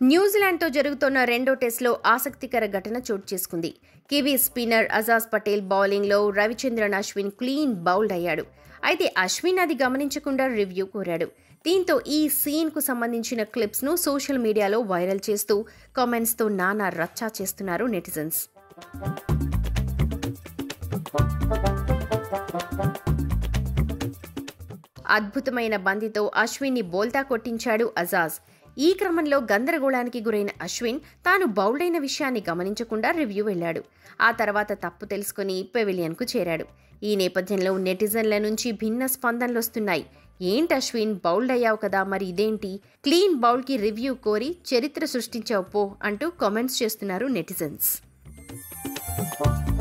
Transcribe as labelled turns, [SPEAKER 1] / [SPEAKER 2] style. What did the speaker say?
[SPEAKER 1] న్యూజిలాండ్తో జరుగుతున్న రెండో టెస్ట్లో ఆసక్తికర ఘటన చోటు చేసుకుంది కివీ స్పిన్నర్ అజాజ్ పటేల్ బౌలింగ్లో రవిచంద్రన్ అశ్విన్ క్లీన్ బౌల్డ్ అయ్యాడు అయితే అశ్విన్ అది గమనించకుండా రివ్యూ కోరాడు దీంతో ఈ సీన్కు సంబంధించిన క్లిప్స్ను సోషల్ మీడియాలో వైరల్ చేస్తూ కామెంట్స్తో నానా రచ్చా చేస్తున్నారు నెటిజన్స్ అద్భుతమైన బంతితో అశ్విన్ని బోల్తా కొట్టించాడు అజాజ్ ఈ క్రమంలో గందరగోళానికి గురైన అశ్విన్ తాను బౌల్డ్ అయిన విషయాన్ని గమనించకుండా రివ్యూ వెళ్ళాడు ఆ తర్వాత తప్పు తెలుసుకుని పెవిలియన్కు చేరాడు ఈ నేపథ్యంలో నెటిజన్ల నుంచి భిన్న స్పందనలు వస్తున్నాయి ఏంటి అశ్విన్ బౌల్డ్ అయ్యావు కదా మరి ఇదేంటి క్లీన్ బౌల్కి రివ్యూ కోరి చరిత్ర సృష్టించావు పో అంటూ కామెంట్స్ చేస్తున్నారు నెటిజన్స్